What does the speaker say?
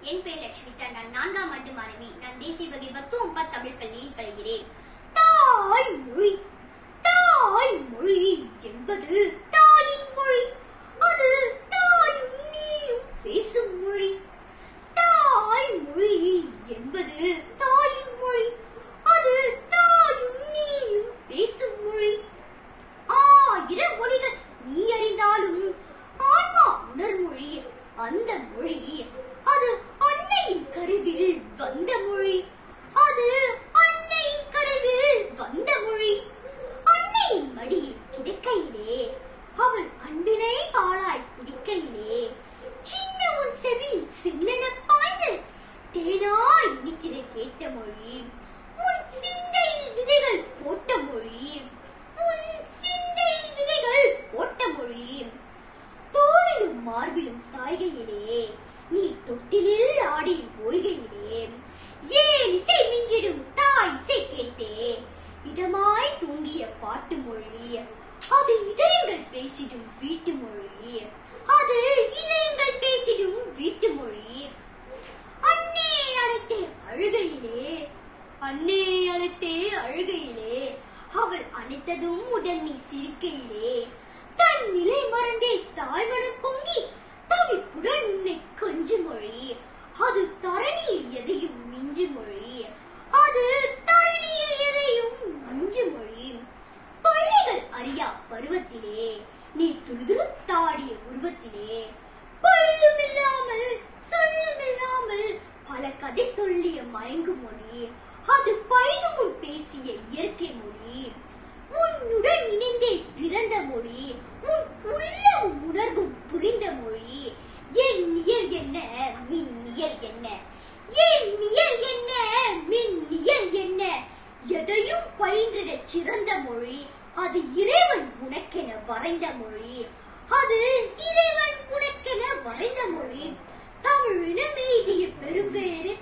என் பெயர் லட்சுமிதா நான் நான்காம் ஆண்டு மாணவி நான் தேசிய வகை பத்துவம்பா தமிழ் பள்ளியில் பயிகிறேன் தாய்மொழி தாய்மொழி என்பது தாயின் மொழி அது தாயும் நீயும் பேசும் மொழி தாய்மொழி என்பது தாயின் மொழி அது தாயும் நீயும் பேசும் மொழி ஆயிரம் மொழிகள் நீ அறிந்தாலும் ஆன்மா உணர்மொழி அந்த மொழி அது அன்னையின் கருவில் வந்த மொழி அது அன்னையின் கருவில் வந்த மொழி அன்னையின் மடியில் கிடக்கையிலே அவள் அன்பினை ஆளாய் பிடிக்கையிலே சின்ன உன் செவில் சில்லென பாய்ந்து தேனாய் இனித்திட கேட்ட மொழி உன் சிந்தையில் விதைகள் போட்ட மொழி உன் சிந்தையில் விதைகள் போட்ட மொழி தோளிலும் மார்பிலும் சாய்கையிலே நீ தொட்டிலில் ஆடி ஓய்கையிலே ஏன் இசை மிஞ்சிடும் தாய் இசை கேட்டே இதமாய் தூங்கிய பாட்டு மொழி அது இதயங்கள் பேசிடும் வீட்டு மொழி அது இதயங்கள் பேசிடும் வீட்டு மொழி அன்னே அழைத்தே அழுகையிலே அன்னே அழைத்தே அழுகையிலே அவள் அணைத்ததும் உடன் நீ சிரிக்கையிலே தன் நிலை மறந்தே தாழ்வனம் பொங்கி தவிப்புடன் உன்னை கொஞ்சு மொழி அது தரணியில் எதையும் மிஞ்சு மொழி அது தரணியில் எதையும் மிஞ்சு மொழி பிள்ளைகள் அறியா பருவத்திலே நீ துருதுருத்தாடிய உருவத்திலே பல்லுமில்லாமல் சொல்லுமில்லாமல் பல கதை சொல்லிய மயங்கு மொழி அது பழிது முன் பேசிய இயற்கை மொழி உன்னுடன் இணைந்தே பிறந்த மொழி உன் உள்ளமும் உணர்வும் புரிந்த மொழி என் நியல் என்ன மின் நியல் என்ன என் நியல் என்ன மின் நியல் என்ன எதையும் பயின்றிடச் சிறந்த மொழி அது இறைவன் உனக்கென வரைந்த மொழி அது இறைவன் உனக்கென வரைந்த மொழி தமிழினம் எய்திய பெரும்பேறு